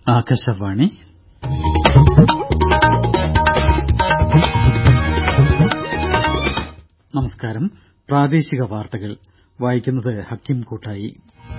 ആകാശവാണി നമസ്കാരം പ്രാദേശിക വാർത്തകൾ വായിക്കുന്നത് ഹക്കീം കൂട്ടായി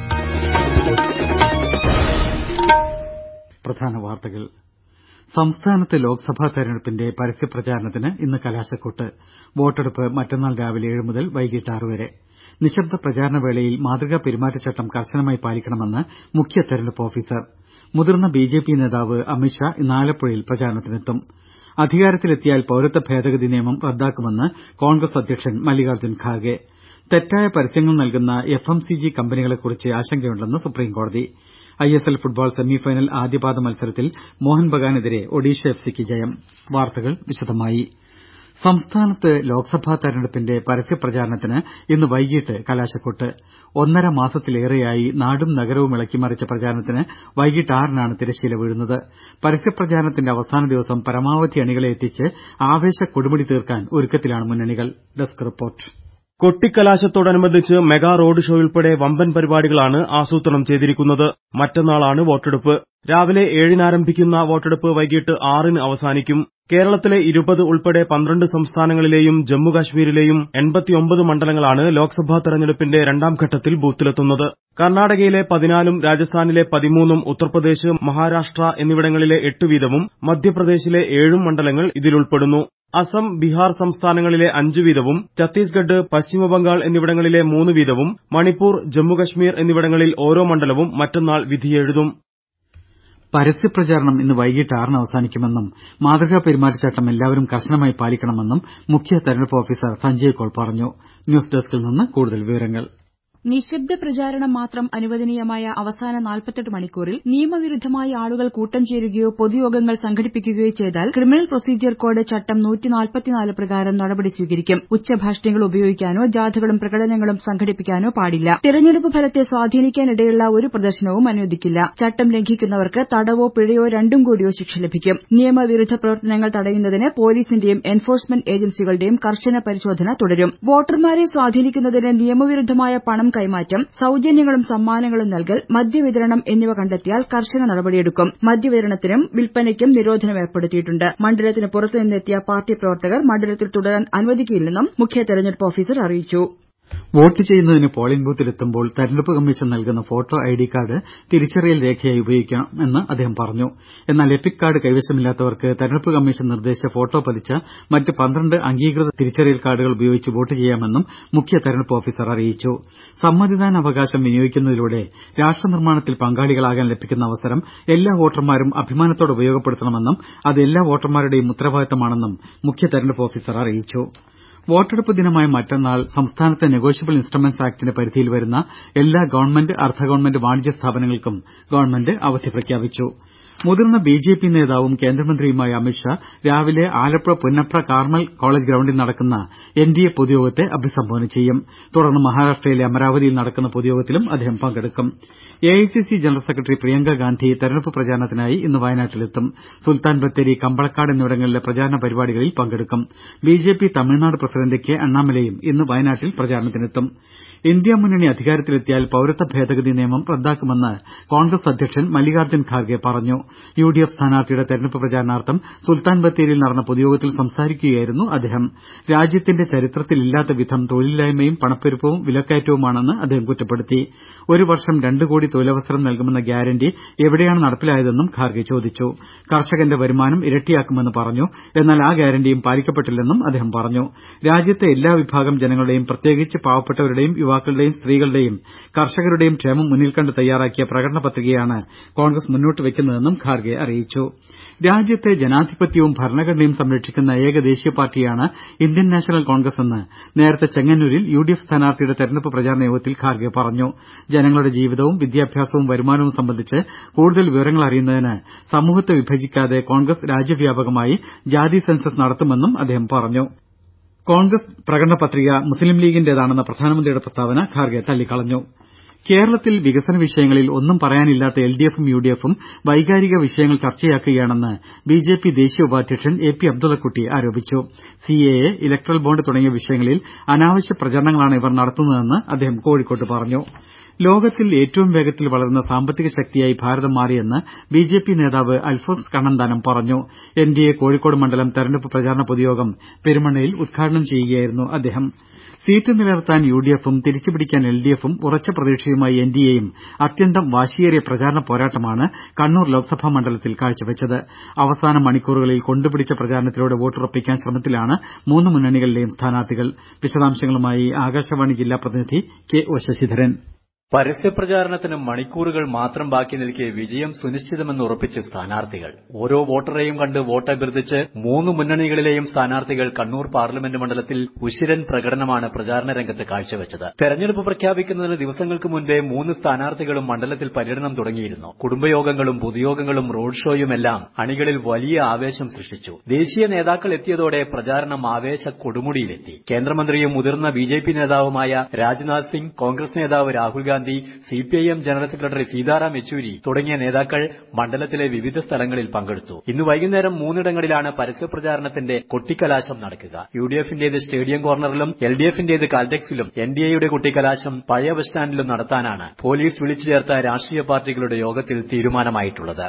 പ്രധാന വാർത്തകൾ സംസ്ഥാനത്ത് ലോക്സഭാ തെരഞ്ഞെടുപ്പിന്റെ പരസ്യപ്രചാരണത്തിന് ഇന്ന് കലാശക്കൊട്ട് വോട്ടെടുപ്പ് മറ്റന്നാൾ രാവിലെ ഏഴ് മുതൽ വൈകിട്ട് ആറ് വരെ നിശബ്ദ പ്രചാരണ വേളയിൽ മാതൃകാ പെരുമാറ്റച്ചട്ടം കർശനമായി പാലിക്കണമെന്ന് മുഖ്യ തെരഞ്ഞെടുപ്പ് ഓഫീസർ മുതിർന്ന ബിജെപി നേതാവ് അമിത്ഷാ ഇന്ന് ആലപ്പുഴയിൽ പ്രചാരണത്തിനെത്തും അധികാരത്തിലെത്തിയാൽ പൌരത്വ ഭേദഗതി നിയമം റദ്ദാക്കുമെന്ന് കോൺഗ്രസ് അധ്യക്ഷൻ മല്ലികാർജ്ജുൻ ഖാർഗെ തെറ്റായ പരസ്യങ്ങൾ നൽകുന്ന എഫ് എം സി ജി കമ്പനികളെക്കുറിച്ച് ആശങ്കയുണ്ടെന്ന് സുപ്രീംകോടതി I S L football semifinal ആദ്യപാദ മത്സരത്തിൽ മോഹൻ ബഗാനെതിരെ ഒഡീഷ എഫ് സിക്ക് ജയം വാർത്തകൾ വിശദമായി സംസ്ഥാനത്ത് ലോക്സഭാ തെരഞ്ഞെടുപ്പിന്റെ പരസ്യപ്രചാരണത്തിന് ഇന്ന് വൈകിട്ട് കലാശക്കൊട്ട് ഒന്നര മാസത്തിലേറെയായി നാടും നഗരവും ഇളക്കിമറിച്ച പ്രചാരണത്തിന് വൈകിട്ട് ആറിനാണ് തിരശ്ശീല വീഴുന്നത് പരസ്യപ്രചാരണത്തിന്റെ അവസാന ദിവസം പരമാവധി അണികളെ എത്തിച്ച് ആവേശ കൊടുമുടി തീർക്കാൻ ഒരുക്കത്തിലാണ് മുന്നണികൾ ഡെസ്ക് റിപ്പോർട്ട് കൊട്ടിക്കലാശത്തോടനുബന്ധിച്ച് മെഗാ റോഡ് ഷോയുൾപ്പെടെ വമ്പൻ പരിപാടികളാണ് ആസൂത്രണം ചെയ്തിരിക്കുന്നത് മറ്റന്നാളാണ് വോട്ടെടുപ്പ് രാവിലെ ഏഴിന് ആരംഭിക്കുന്ന വോട്ടെടുപ്പ് വൈകിട്ട് ആറിന് അവസാനിക്കും കേരളത്തിലെ ഇരുപത് ഉൾപ്പെടെ പന്ത്രണ്ട് സംസ്ഥാനങ്ങളിലെയും ജമ്മുകശ്മീരിലെയും എൺപത്തിയൊമ്പത് മണ്ഡലങ്ങളാണ് ലോക്സഭാ തെരഞ്ഞെടുപ്പിന്റെ രണ്ടാം ഘട്ടത്തിൽ ബൂത്തിലെത്തുന്നത് കർണാടകയിലെ പതിനാലും രാജസ്ഥാനിലെ പതിമൂന്നും ഉത്തർപ്രദേശ് മഹാരാഷ്ട്ര എന്നിവിടങ്ങളിലെ എട്ട് വീതവും മധ്യപ്രദേശിലെ ഏഴും മണ്ഡലങ്ങൾ ഇതിലുൾപ്പെടുന്നു അസം ബീഹാർ സംസ്ഥാനങ്ങളിലെ അഞ്ച് വീതവും ഛത്തീസ്ഗഡ് പശ്ചിമബംഗാൾ എന്നിവിടങ്ങളിലെ മൂന്ന് വീതവും മണിപ്പൂർ ജമ്മുകശ്മീർ എന്നിവിടങ്ങളിൽ ഓരോ മണ്ഡലവും മറ്റന്നാൾ വിധിയെഴുതും പരസ്യപ്രചാരണം ഇന്ന് വൈകിട്ട് ആറിന് അവസാനിക്കുമെന്നും മാതൃകാ പെരുമാറ്റച്ചട്ടം എല്ലാവരും കർശനമായി പാലിക്കണമെന്നും മുഖ്യ തെരഞ്ഞെടുപ്പ് ഓഫീസർ സഞ്ജയ് കൌൾ പറഞ്ഞു ന്യൂസ് ഡെസ്കിൽ നിന്ന് കൂടുതൽ വിവരങ്ങൾ നിശബ്ദ പ്രചാരണം മാത്രം അനുവദനീയമായ അവസാന നാൽപ്പത്തെട്ട് മണിക്കൂറിൽ നിയമവിരുദ്ധമായി ആളുകൾ കൂട്ടം ചേരുകയോ പൊതുയോഗങ്ങൾ സംഘടിപ്പിക്കുകയോ ചെയ്താൽ ക്രിമിനൽ പ്രൊസീജിയർ കോഡ് ചട്ടം പ്രകാരം നടപടി സ്വീകരിക്കും ഉച്ചഭാഷിണികൾ ഉപയോഗിക്കാനോ ജാഥകളും പ്രകടനങ്ങളും സംഘടിപ്പിക്കാനോ പാടില്ല തിരഞ്ഞെടുപ്പ് ഫലത്തെ സ്വാധീനിക്കാനിടയുള്ള ഒരു പ്രദർശനവും അനുവദിക്കില്ല ചട്ടം ലംഘിക്കുന്നവർക്ക് തടവോ പിഴയോ രണ്ടും കൂടിയോ ശിക്ഷ ലഭിക്കും നിയമവിരുദ്ധ പ്രവർത്തനങ്ങൾ തടയുന്നതിന് പോലീസിന്റെയും എൻഫോഴ്സ്മെന്റ് ഏജൻസികളുടെയും കർശന പരിശോധന തുടരും വോട്ടർമാരെ സ്വാധീനിക്കുന്നതിന് നിയമവിരുദ്ധമായ പണം കൈമാറ്റം സൌജന്യങ്ങളും സമ്മാനങ്ങളും നൽകൽ മദ്യവിതരണം എന്നിവ കണ്ടെത്തിയാൽ കർശന നടപടിയെടുക്കും മദ്യവിതരണത്തിനും വിൽപ്പനയ്ക്കും നിരോധനം ഏർപ്പെടുത്തിയിട്ടുണ്ട് മണ്ഡലത്തിന് പുറത്തുനിന്നെത്തിയ പാർട്ടി പ്രവർത്തകർ മണ്ഡലത്തിൽ തുടരാൻ അനുവദിക്കില്ലെന്നും മുഖ്യ തെരഞ്ഞെടുപ്പ് ഓഫീസർ അറിയിച്ചു വോട്ട് ചെയ്യുന്നതിന് പോളിംഗ് ബൂത്തിലെത്തുമ്പോൾ തെരഞ്ഞെടുപ്പ് കമ്മീഷൻ നൽകുന്ന ഫോട്ടോ ഐഡി കാർഡ് തിരിച്ചറിയൽ രേഖയായി ഉപയോഗിക്കാമെന്ന് അദ്ദേഹം പറഞ്ഞു എന്നാൽ എപിക് കാർഡ് കൈവശമില്ലാത്തവർക്ക് തെരഞ്ഞെടുപ്പ് കമ്മീഷൻ നിർദ്ദേശിച്ച ഫോട്ടോ പതിച്ച മറ്റ് പന്ത്രണ്ട് അംഗീകൃത തിരിച്ചറിയൽ കാർഡുകൾ ഉപയോഗിച്ച് വോട്ട് ചെയ്യാമെന്നും മുഖ്യ തെരഞ്ഞെടുപ്പ് ഓഫീസർ അറിയിച്ചു സമ്മതിദാനാവകാശം വിനിയോഗിക്കുന്നതിലൂടെ രാഷ്ട്രനിർമ്മാണത്തിൽ പങ്കാളികളാകാൻ ലഭിക്കുന്ന അവസരം എല്ലാ വോട്ടർമാരും അഭിമാനത്തോടെ ഉപയോഗപ്പെടുത്തണമെന്നും അത് എല്ലാ വോട്ടർമാരുടെയും ഉത്തരവാദിത്തമാണെന്നും മുഖ്യ തെരഞ്ഞെടുപ്പ് ഓഫീസർ അറിയിച്ചു വോട്ടെടുപ്പ് ദിനമായ മറ്റന്നാൾ സംസ്ഥാനത്തെ നെഗോഷ്യബിൾ ഇൻസ്ട്രുമെന്റ്സ് ആക്ടിന്റെ പരിധിയിൽ വരുന്ന എല്ലാ ഗവൺമെന്റ് അർദ്ധ ഗവൺമെന്റ് വാണിജ്യ സ്ഥാപനങ്ങൾക്കും ഗവൺമെന്റ് അവധി പ്രഖ്യാപിച്ചു മുതിർന്ന ബിജെപി നേതാവും കേന്ദ്രമന്ത്രിയുമായ അമിത്ഷാ രാവിലെ ആലപ്പുഴ പുന്നപ്ര കാർമൽ കോളേജ് ഗ്രൌണ്ടിൽ നടക്കുന്ന എൻഡിഎ പൊതുയോഗത്തെ അഭിസംബോധന ചെയ്യും തുടർന്ന് മഹാരാഷ്ട്രയിലെ അമരാവതിയിൽ നടക്കുന്ന പൊതുയോഗത്തിലും അദ്ദേഹം പങ്കെടുക്കും AICC general secretary Priyanka Gandhi തെരഞ്ഞെടുപ്പ് പ്രചാരണത്തിനായി ഇന്ന് വയനാട്ടിലെത്തും സുൽത്താൻ ബത്തേരി കമ്പളക്കാട് എന്നിവിടങ്ങളിലെ പ്രചാരണ പരിപാടികളിൽ പങ്കെടുക്കും ബിജെപി തമിഴ്നാട് പ്രസിഡന്റ് കെ അണ്ണാമലയും ഇന്ന് വയനാട്ടിൽ പ്രചാരണത്തിനെത്തും ഇന്ത്യ മുന്നണി അധികാരത്തിലെത്തിയാൽ പൌരത്വ ഭേദഗതി നിയമം റദ്ദാക്കുമെന്ന് കോൺഗ്രസ് അധ്യക്ഷൻ മല്ലികാർജ്ജുൻ ഖാർഗെ പറഞ്ഞു യുഡിഎഫ് സ്ഥാനാർത്ഥിയുടെ തെരഞ്ഞെടുപ്പ് പ്രചാരണാർത്ഥം സുൽത്താൻ ബത്തേരിയിൽ നടന്ന പൊതുയോഗത്തിൽ സംസാരിക്കുകയായിരുന്നു അദ്ദേഹം രാജ്യത്തിന്റെ ചരിത്രത്തിലില്ലാത്ത വിധം തൊഴിലില്ലായ്മയും പണപ്പെരുപ്പവും വിലക്കയറ്റവുമാണെന്ന് അദ്ദേഹം കുറ്റപ്പെടുത്തി ഒരു വർഷം രണ്ട് കോടി തൊഴിലവസരം നൽകുമെന്ന ഗ്യാരണ്ടി എവിടെയാണ് നടപ്പിലായതെന്നും ഖാർഗെ ചോദിച്ചു കർഷകന്റെ വരുമാനം ഇരട്ടിയാക്കുമെന്ന് പറഞ്ഞു എന്നാൽ ആ ഗ്യാരണ്ടിയും പാലിക്കപ്പെട്ടില്ലെന്നും അദ്ദേഹം പറഞ്ഞു രാജ്യത്തെ എല്ലാ വിഭാഗം ജനങ്ങളുടെയും പ്രത്യേകിച്ച് പാവപ്പെട്ടവരുടെയും യുവാക്കളുടെയും സ്ത്രീകളുടെയും കർഷകരുടെയും ക്ഷേമം മുന്നിൽ കണ്ട് തയ്യാറാക്കിയ പ്രകടന പത്രികയാണ് കോൺഗ്രസ് മുന്നോട്ട് വെക്കുന്നതെന്നും ഖാർഗെ അറിയിച്ചു രാജ്യത്തെ ജനാധിപത്യവും ഭരണഘടനയും സംരക്ഷിക്കുന്ന ഏക ദേശീയ പാർട്ടിയാണ് ഇന്ത്യൻ നാഷണൽ കോൺഗ്രസ് എന്ന് നേരത്തെ ചെങ്ങന്നൂരിൽ യുഡിഎഫ് സ്ഥാനാർത്ഥിയുടെ തെരഞ്ഞെടുപ്പ് പ്രചാരണ യോഗത്തിൽ ഖാർഗെ പറഞ്ഞു ജനങ്ങളുടെ ജീവിതവും വിദ്യാഭ്യാസവും വരുമാനവും സംബന്ധിച്ച് കൂടുതൽ വിവരങ്ങൾ അറിയുന്നതിന് സമൂഹത്തെ വിഭജിക്കാതെ കോൺഗ്രസ് രാജ്യവ്യാപകമായി ജാതി സെൻസസ് നടത്തുമെന്നും അദ്ദേഹം പറഞ്ഞു കോൺഗ്രസ് പ്രകടന പത്രിക മുസ്ലിം ലീഗിന്റേതാണെന്ന പ്രധാനമന്ത്രിയുടെ പ്രസ്താവന ഖാർഗെ തള്ളിക്കളഞ്ഞു കേരളത്തിൽ വികസന വിഷയങ്ങളിൽ ഒന്നും പറയാനില്ലാത്ത എൽഡിഎഫും യുഡിഎഫും വൈകാരിക വിഷയങ്ങൾ ചർച്ചയാക്കുകയാണെന്ന് ബിജെപി ദേശീയ ഉപാധ്യക്ഷൻ എ പി അബ്ദുള്ളക്കുട്ടി ആരോപിച്ചു സിഎഎ ഇലക്ട്രൽ ബോണ്ട് തുടങ്ങിയ വിഷയങ്ങളിൽ അനാവശ്യ പ്രചരണങ്ങളാണ് ഇവർ നടത്തുന്നതെന്ന് അദ്ദേഹം കോഴിക്കോട്ട് പറഞ്ഞു ലോകത്തിൽ ഏറ്റവും വേഗത്തിൽ വളരുന്ന സാമ്പത്തിക ശക്തിയായി ഭാരതം മാറിയെന്ന് ബി ജെ പി നേതാവ് അൽഫോൺസ് കണ്ണന്താനം പറഞ്ഞു എൻ ഡി എ കോഴിക്കോട് മണ്ഡലം തെരഞ്ഞെടുപ്പ് പ്രചാരണ പൊതുയോഗം പെരുമണ്ണയിൽ ഉദ്ഘാടനം ചെയ്യുകയായിരുന്നു അദ്ദേഹം സീറ്റ് നിലനിർത്താൻ യു ഡി എഫും തിരിച്ചുപിടിക്കാൻ എൽ ഡി എഫും ഉറച്ച പ്രതീക്ഷയുമായി എൻ ഡി എയും അത്യന്തം വാശിയേറിയ പ്രചാരണ പോരാട്ടമാണ് കണ്ണൂർ ലോക്സഭാ മണ്ഡലത്തിൽ കാഴ്ചവെച്ചത് അവസാന മണിക്കൂറുകളിൽ കൊണ്ടുപിടിച്ച പ്രചാരണത്തിലൂടെ വോട്ടുറപ്പിക്കാൻ ശ്രമത്തിലാണ് മൂന്ന് മുന്നണികളിലെയും സ്ഥാനാർത്ഥികൾ വിശദാംശങ്ങളുമായി ആകാശവാണി ജില്ലാ പ്രതിനിധി കെ ഒ ശശിധരൻ പരസ്യപ്രചാരണത്തിന് മണിക്കൂറുകൾ മാത്രം ബാക്കി നിൽക്കെ വിജയം സുനിശ്ചിതമെന്ന് ഉറപ്പിച്ച് സ്ഥാനാർത്ഥികൾ ഓരോ വോട്ടറെയും കണ്ട് വോട്ടഭ്യർത്ഥിച്ച് മൂന്ന് മുന്നണികളിലെയും സ്ഥാനാർത്ഥികൾ കണ്ണൂർ പാർലമെന്റ് മണ്ഡലത്തിൽ ഉശിരൻ പ്രകടനമാണ് പ്രചാരണ രംഗത്ത് കാഴ്ചവെച്ചത് തെരഞ്ഞെടുപ്പ് പ്രഖ്യാപിക്കുന്നതിന് ദിവസങ്ങൾക്ക് മുൻപേ മൂന്ന് സ്ഥാനാർത്ഥികളും മണ്ഡലത്തിൽ പര്യടനം തുടങ്ങിയിരുന്നു കുടുംബയോഗങ്ങളും പൊതുയോഗങ്ങളും റോഡ് ഷോയുമെല്ലാം അണികളിൽ വലിയ ആവേശം സൃഷ്ടിച്ചു ദേശീയ നേതാക്കൾ എത്തിയതോടെ പ്രചാരണം ആവേശ കൊടുമുടിയിലെത്തി കേന്ദ്രമന്ത്രിയും മുതിർന്ന ബി ജെ പി നേതാവുമായ രാജ്നാഥ് സിംഗ് കോൺഗ്രസ് നേതാവ് Rahul Gandhi CPIM general secretary Sitaram Yechury തുടങ്ങിയ നേതാക്കൾ മണ്ഡലത്തിലെ വിവിധ സ്ഥലങ്ങളിൽ പങ്കെടുത്തു ഇന്ന് വൈകുന്നേരം മൂന്നിടങ്ങളിലാണ് പരസ്യപ്രചാരണത്തിന്റെ കൊട്ടിക്കലാശം നടക്കുക യു ഡി എഫിന്റേത് സ്റ്റേഡിയം കോർണറിലും എൽ ഡി എഫിന്റേത് കാൽടെക്സിലും എൻ ഡി എയുടെ കൊട്ടിക്കലാശം പഴയ ബസ് സ്റ്റാൻഡിലും നടത്താനാണ് പോലീസ് വിളിച്ചു ചേർത്ത രാഷ്ട്രീയ പാർട്ടികളുടെ യോഗത്തിൽ തീരുമാനമായിട്ടുള്ളത്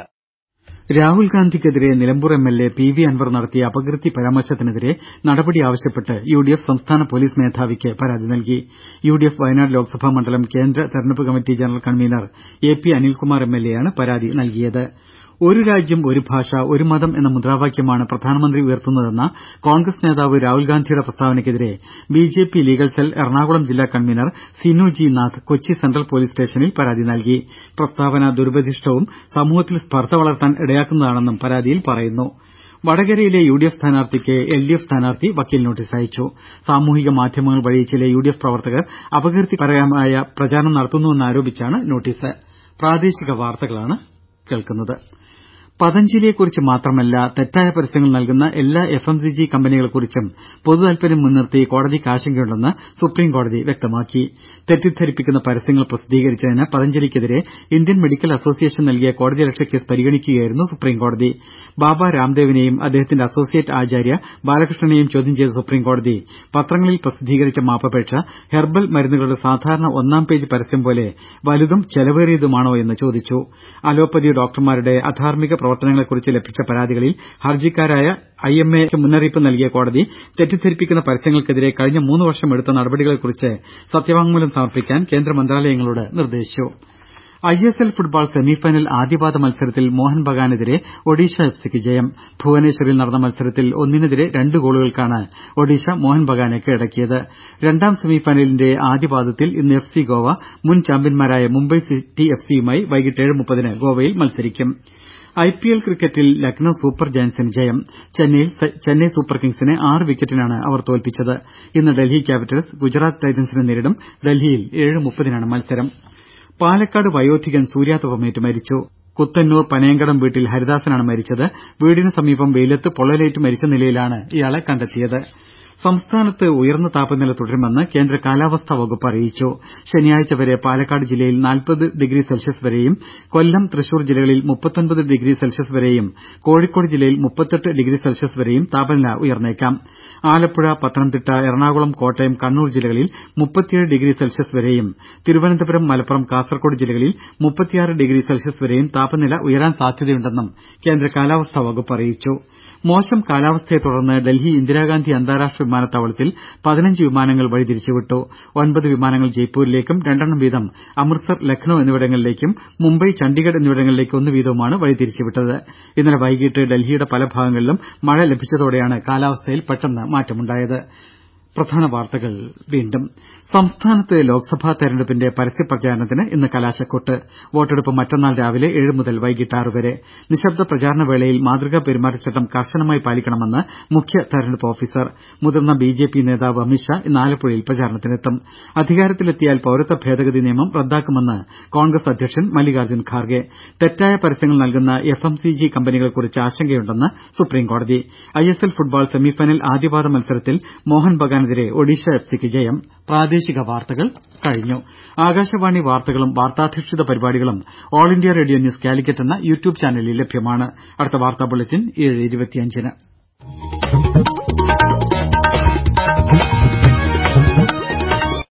രാഹുൽ ഗാന്ധിക്കെതിരെ Nilambur M L A P V Anwar നടത്തിയ അപകീർത്തി പരാമർശത്തിനെതിരെ നടപടി ആവശ്യപ്പെട്ട് യു ഡി എഫ് സംസ്ഥാന പോലീസ് മേധാവിക്ക് പരാതി നൽകി U D F Wayanad Lok Sabha മണ്ഡലം കേന്ദ്ര തെരഞ്ഞെടുപ്പ് committee general convener A P Anilkumar M L എയാണ് പരാതി നൽകിയത് ഒരു രാജ്യം ഒരു ഭാഷ ഒരു മതം എന്ന മുദ്രാവാക്യമാണ് പ്രധാനമന്ത്രി ഉയർത്തുന്നതെന്ന കോൺഗ്രസ് നേതാവ് രാഹുൽ ഗാന്ധിയുടെ പ്രസ്താവനയ്ക്കെതിരെ B J P legal cell Ernakulam ജില്ലാ convener Sinu G Nath Kochi central police സ്റ്റേഷനിൽ പരാതി നൽകി പ്രസ്താവന ദുരുപദിഷ്ടവും സമൂഹത്തിൽ സ്പർദ്ധ വളർത്താൻ ഇടയാക്കുന്നതാണെന്നും പരാതിയിൽ പറയുന്നു വടകരയിലെ യു ഡി എഫ് സ്ഥാനാർത്ഥിക്ക് എൽ ഡി എഫ് സ്ഥാനാർത്ഥി വക്കീൽ നോട്ടീസ് അയച്ചു സാമൂഹിക മാധ്യമങ്ങൾ വഴി ചില യു ഡി എഫ് പ്രവർത്തകർ അപകീർത്തിപരമായ പ്രചാരണം നടത്തുന്നുവെന്നാരോപിച്ചാണ് നോട്ടീസ് പതഞ്ജലിയെക്കുറിച്ച് മാത്രമല്ല തെറ്റായ പരസ്യങ്ങൾ നൽകുന്ന എല്ലാ എഫ് എം സി ജി കമ്പനികളെക്കുറിച്ചും പൊതുതാൽപര്യം മുൻനിർത്തി കോടതിക്ക് ആശങ്കയുണ്ടെന്ന് സുപ്രീംകോടതി വ്യക്തമാക്കി തെറ്റിദ്ധരിപ്പിക്കുന്ന പരസ്യങ്ങൾ പ്രസിദ്ധീകരിച്ചതിന് പതഞ്ജലിക്കെതിരെ ഇന്ത്യൻ മെഡിക്കൽ അസോസിയേഷൻ നൽകിയ കോടതിയലക്ഷ്യ കേസ് പരിഗണിക്കുകയായിരുന്നു സുപ്രീംകോടതി ബാബ രാംദേവിനെയും അദ്ദേഹത്തിന്റെ അസോസിയേറ്റ് ആചാര്യ ബാലകൃഷ്ണനെയും ചോദ്യം ചെയ്ത സുപ്രീംകോടതി പത്രങ്ങളിൽ പ്രസിദ്ധീകരിച്ച മാപ്പപേക്ഷ ഹെർബൽ മരുന്നുകളുടെ സാധാരണ ഒന്നാം പേജ് പരസ്യം പോലെ വലുതും ചെലവേറിയതുമാണോ എന്ന് ചോദിച്ചു അലോപ്പതി ഡോക്ടർമാരുടെ അധാർമിക പ്രവർത്തനങ്ങളെക്കുറിച്ച് ലഭിച്ച പരാതികളിൽ ഹർജിക്കാരായ ഐ എം എക്ക് മുന്നറിയിപ്പ് നൽകിയ കോടതി തെറ്റിദ്ധരിപ്പിക്കുന്ന പരസ്യങ്ങൾക്കെതിരെ കഴിഞ്ഞ മൂന്ന് വർഷം എടുത്ത നടപടികളെക്കുറിച്ച് സത്യവാങ്മൂലം സമർപ്പിക്കാൻ കേന്ദ്ര മന്ത്രാലയങ്ങളോട് നിർദ്ദേശിച്ചു I S L football semifinal ആദ്യപാദ മത്സരത്തിൽ മോഹൻ ബഗാനെതിരെ ഒഡീഷ എഫ് സിക്ക് ജയം ഭുവനേശ്വറിൽ നടന്ന മത്സരത്തിൽ ഒന്നിനെതിരെ രണ്ട് ഗോളുകൾക്കാണ് ഒഡീഷ മോഹൻ ബഗാനെ കീഴടക്കിയത് രണ്ടാം സെമിഫൈനലിന്റെ ആദ്യപാദത്തിൽ ഇന്ന് എഫ് സി ഗോവ മുൻ ചാമ്പ്യന്മാരായ മുംബൈ സിറ്റി എഫ് സിയുമായി വൈകിട്ട് ഏഴ് മുപ്പതിന് ഗോവയിൽ മത്സരിക്കും ഐ പി എൽ ക്രിക്കറ്റിൽ ലക്നൌ സൂപ്പർ ജയന്റ്സിന് ജയം ചെന്നൈയിൽ ചെന്നൈ സൂപ്പർ കിങ്സിനെ ആറ് വിക്കറ്റിനാണ് അവർ തോൽപ്പിച്ചത് ഇന്ന് ഡൽഹി ക്യാപിറ്റൽസ് ഗുജറാത്ത് ടൈറ്റൻസിനെ നേരിടും ഡൽഹിയിൽ ഏഴ് മുപ്പതിനാണ് മത്സരം പാലക്കാട് വയോധികൻ സൂര്യാതപമേറ്റ് മരിച്ചു കുത്തന്നൂർ പനയങ്കടം വീട്ടിൽ ഹരിദാസനാണ് മരിച്ചത് വീടിന് സമീപം വെയിലത്ത് പൊള്ളലേറ്റ് മരിച്ച നിലയിലാണ് ഇയാളെ കണ്ടെത്തിയത് സംസ്ഥാനത്ത് ഉയർന്ന താപനില തുടരുമെന്ന് കേന്ദ്ര കാലാവസ്ഥാ വകുപ്പ് അറിയിച്ചു ശനിയാഴ്ച വരെ പാലക്കാട് ജില്ലയിൽ നാൽപ്പത് ഡിഗ്രി സെൽഷ്യസ് വരെയും കൊല്ലം തൃശൂർ ജില്ലകളിൽ മുപ്പത്തൊൻപത് ഡിഗ്രി സെൽഷ്യസ് വരെയും കോഴിക്കോട് ജില്ലയിൽ മുപ്പത്തെട്ട് ഡിഗ്രി സെൽഷ്യസ് വരെയും താപനില ഉയർന്നേക്കാം ആലപ്പുഴ പത്തനംതിട്ട എറണാകുളം കോട്ടയം കണ്ണൂർ ജില്ലകളിൽ മുപ്പത്തിയേഴ് ഡിഗ്രി സെൽഷ്യസ് വരെയും തിരുവനന്തപുരം മലപ്പുറം കാസർകോട് ജില്ലകളിൽ മുപ്പത്തിയാറ് ഡിഗ്രി സെൽഷ്യസ് വരെയും താപനില ഉയരാൻ സാധ്യതയുണ്ടെന്നും കേന്ദ്ര കാലാവസ്ഥാ വകുപ്പ് അറിയിച്ചു മോശം കാലാവസ്ഥയെ തുടർന്ന് ഡൽഹി ഇന്ദിരാഗാന്ധി അന്താരാഷ്ട്ര വിമാനത്താവളത്തിൽ പതിനഞ്ച് വിമാനങ്ങൾ വഴിതിരിച്ചുവിട്ടു ഒൻപത് വിമാനങ്ങൾ ജയ്പൂരിലേക്കും രണ്ടെണ്ണം വീതം അമൃത്സർ ലക്നൌ എന്നിവിടങ്ങളിലേക്കും മുംബൈ ചണ്ഡിഗഡ് എന്നിവിടങ്ങളിലേക്ക് ഒന്ന് വീതവുമാണ് വഴിതിരിച്ചുവിട്ടത് ഇന്നലെ വൈകിട്ട് ഡൽഹിയുടെ പല ഭാഗങ്ങളിലും മഴ ലഭിച്ചതോടെയാണ് കാലാവസ്ഥയിൽ പെട്ടെന്ന് മാറ്റമുണ്ടായത് പ്രധാന വാർത്തകൾ വീണ്ടും സംസ്ഥാനത്ത് ലോക്സഭാ തെരഞ്ഞെടുപ്പിന്റെ പരസ്യപ്രചാരണത്തിന് ഇന്ന് കലാശക്കൊട്ട് വോട്ടെടുപ്പ് മറ്റന്നാൾ രാവിലെ ഏഴ് മുതൽ വൈകിട്ട് ആറ് വരെ നിശബ്ദ പ്രചാരണ വേളയിൽ മാതൃകാ പെരുമാറ്റച്ചട്ടം കർശനമായി പാലിക്കണമെന്ന് മുഖ്യ തെരഞ്ഞെടുപ്പ് ഓഫീസർ മുതിർന്ന ബി ജെ പി നേതാവ് അമിത്ഷാ ഇന്ന് ആലപ്പുഴയിൽ പ്രചാരണത്തിനെത്തും അധികാരത്തിലെത്തിയാൽ പൌരത്വ ഭേദഗതി നിയമം റദ്ദാക്കുമെന്ന് കോൺഗ്രസ് അധ്യക്ഷൻ മല്ലികാർജ്ജുൻ ഖാർഗെ തെറ്റായ പരസ്യങ്ങൾ നൽകുന്ന എഫ് എം സി ജി കമ്പനികളെക്കുറിച്ച് ആശങ്കയുണ്ടെന്ന് സുപ്രീംകോടതി I S L football semifinal ആദ്യപാദ മത്സരത്തിൽ മോഹൻ ബഗാനെതിരെ ഒഡീഷ എഫ് സിക്ക് ജയം പ്രാദേശിക വാർത്തകൾ കഴിഞ്ഞു ആകാശവാണി വാർത്തകളും വാർത്താധിഷ്ഠിത പരിപാടികളും All India Radio News Calicut എന്ന യൂട്യൂബ് ചാനലിൽ ലഭ്യമാണ് അടുത്ത വാർത്താ ബുള്ളറ്റിൻ ഏഴ് ഇരുപത്തിയഞ്ചിന്